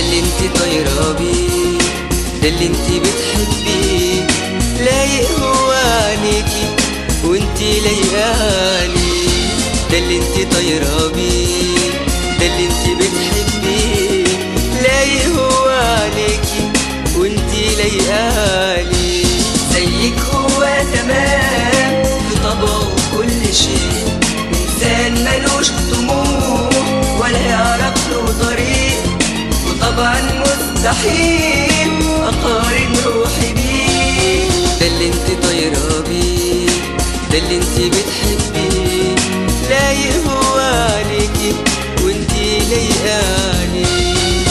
اللي انت طايرة بيه ده اللي انت بتحبيه لايق هو عليكي وانت لايقاني ده اللي انت طايرة بيه ده اللي انت بتحبيه لايق هو عليكي وانت لايقاني زيك هو تمام في طبعه كل شيء انسان ملوش طموح ولا يعرف له طريق وطبعا مستحيل اقارن روحي بيه ده اللي انت طايره بيه ده اللي انت بتحبيه لايق هو عليكي وانت لايقاني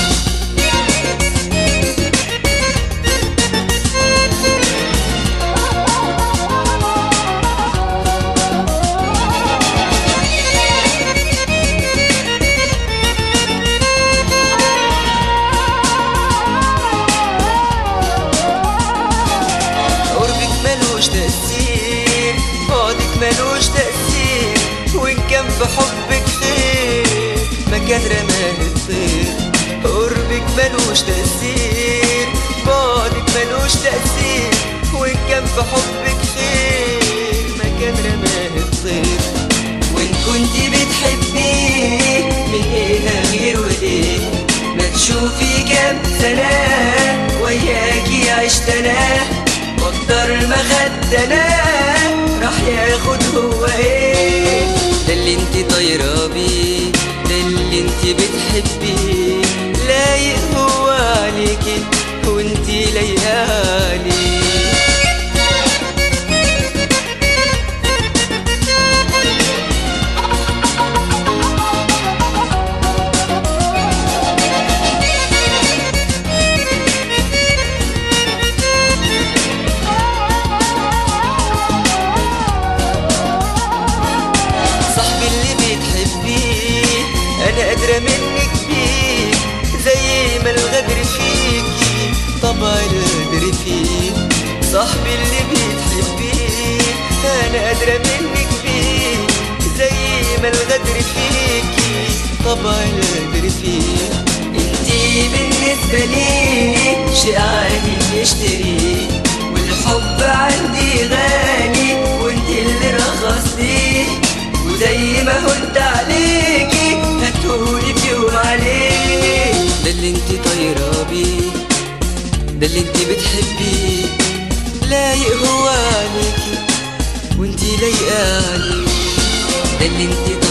قربك ملوش تأثير بعدك ملوش تأثير وإن كان في حبك خير مكان رماه الطير قربك ملوش تأثير بعدك ملوش تأثير وإن كان في حبك خير مكان رماه الطير وإن كنت بتحبيه من إيه غير وإيه ما تشوفي كام سنة وياكي عشت أنا واكتر ما خدت أنا راح ياخد هو إيه ده اللي انت طايرة بيه ده اللي انت بتحبيه لايق هو عليكي وانت لايقاني صاحبي اللي بتحبيه انا قادرة منك بيه زي ما الغدر فيكي طبع الغدر فيه صاحبي اللي بتحبيه انا قادرة منك بيه زي ما الغدر فيكي طبع الغدر فيه انتي بالنسبة لي شيء عادي نشتريه والحب عندي غالي وانت اللي رخصتيه وزي ما هنت عليكي هتقولي في يوم عليه ده اللي انت طايرة بيه ده اللي انت بتحبيه لايق هو عليكي وانت لايقاني ده اللي انت